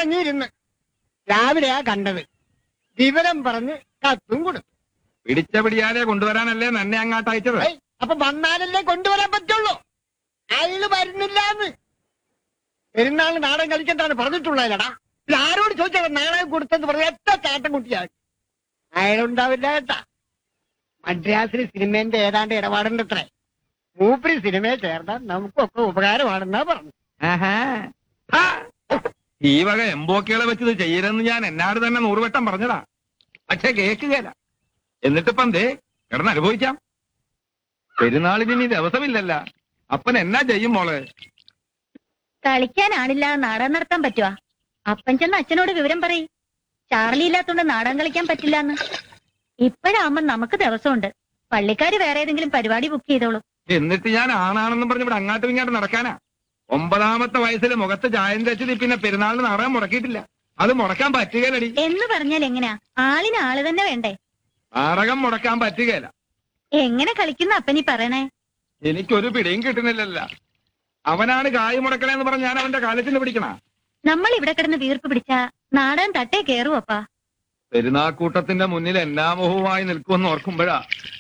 ഇറങ്ങിയിരുന്ന് രാവിലെയാ കണ്ടത് വിവരം പറഞ്ഞ് കത്തും കൊടുത്തു പിടിച്ച പിടിയാലെ കൊണ്ടുവരാനല്ലേ നന്നെ അങ്ങാട്ട് അയച്ചത് ഏയ്, അപ്പൊ വന്നാലല്ലേ കൊണ്ടുവരാൻ പറ്റുള്ളൂ അയാള് വരുന്നില്ലാന്ന് പെരുന്നാൾ നാടൻ കളിക്കണ്ടാണ് പറഞ്ഞിട്ടുള്ളതല്ലടാ ഇത് ആരോട് ചോദിച്ചാൽ നാടകം കൊടുത്തെന്ന് പറഞ്ഞ എത്ര ചാട്ടം കുട്ടിയാണ് അയാളുണ്ടാവില്ല കേട്ടാ മദ്രാസിൽ സിനിമേന്റെ ഏതാണ്ട് ഇടപാടുണ്ട് അത്രേ മൂപ്പര് സിനിമയിൽ ചേർന്നാൽ നമുക്കൊക്കെ ഉപകാരമാണെന്നാ പറഞ്ഞു ആഹാ. ഹാ. ഈ വക എംബോക്കികളെ വെച്ചത് ചെയ്യരുതെന്ന് ഞാൻ എന്നാട് തന്നെ നൂറുവട്ടം പറഞ്ഞതാ പക്ഷെ കേക്കുകയില്ല എന്നിട്ടിപ്പം ദേ കിടന്ന് അനുഭവിക്കാം പെരുന്നാളിന് ഇനി ദിവസമില്ലല്ല അപ്പൻ എന്നാ ചെയ്യും മോള് കളിക്കാൻ ആളില്ലാതെ നാടകം നടത്താൻ പറ്റുവാ അപ്പൻ ചെന്ന് അച്ഛനോട് വിവരം പറയും ചാർലി ഇല്ലാത്തോണ്ട് നാടകം കളിക്കാൻ പറ്റില്ലാന്ന് ഇപ്പോഴാവുമ്പോ നമുക്ക് ദിവസമുണ്ട് പള്ളിക്കാര് വേറെ ഏതെങ്കിലും പരിപാടി ബുക്ക് ചെയ്തോളൂ എന്നിട്ട് ഞാൻ ആണാണെന്നും പറഞ്ഞ് ഇവിടെ അങ്ങാട്ടും ഇങ്ങോട്ടും നടക്കാനാ ഒമ്പതാമത്തെ വയസ്സിൽ മുഖത്ത് ചായം തേച്ചത് പിന്നെ പെരുന്നാളിന് നാടകം മുടക്കിയിട്ടില്ല അത് മുടക്കാൻ പറ്റുകയില്ലടി എന്ന് പറഞ്ഞാൽ എങ്ങനെയാ ആളിന് ആള് തന്നെ വേണ്ടേ നാടകം മുടക്കാൻ പറ്റുകയില്ല എങ്ങനെ കളിക്കുന്ന അപ്പനീ പറയണേ എനിക്കൊരു പിടിയും കിട്ടുന്നില്ലല്ല അവനാണ് കായ് മുടക്കണേന്ന് പറഞ്ഞ് ഞാൻ അവന്റെ കാലത്തിന് പിടിക്കണ നമ്മൾ ഇവിടെ കിടന്ന് വീർപ്പ് പിടിച്ച നാടകം തട്ടേ കേറുവപ്പാ പെരുന്നാക്കൂട്ടത്തിന്റെ മുന്നിൽ എല്ലാ മുഖവുമായി നിൽക്കുമെന്ന് ഓർക്കുമ്പോഴാ